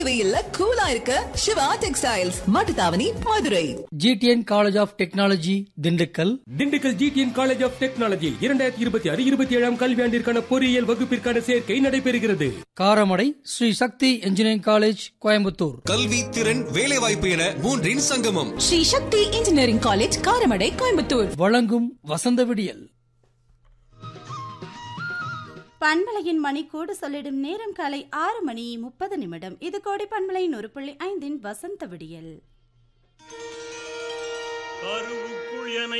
வெயில்ல கூலா இருக்க Siva textiles Mattuthavani Madurai GTN college of technology Dindigul Dindigul GTN college of technology இரண்டாயிரத்தி இருபத்தி ஆறு இருபத்தி ஏழாம் கல்வியாண்டிற்கான பொறியியல் வகுப்பிற்கான சேர்க்கை நடைபெறுகிறது காரமடை ஸ்ரீ சக்தி இன்ஜினியரிங் காலேஜ் கோயம்புத்தூர் கல்வி திறன் வேலைவாய்ப்பு என மூன்றின் சங்கமம் ஸ்ரீ சக்தி இன்ஜினியரிங் காலேஜ் காரமடை கோயம்புத்தூர் வழங்கும் வசந்த விடியல் பண்பலையின் மணிக்கூடு சொல்லிடும் நேரம் காலை ஆறு மணி முப்பது நிமிடம் இது கோடி பண்பலை நூறு புள்ளி ஐந்தின் வசந்த விடியல் கருவுக்குள் என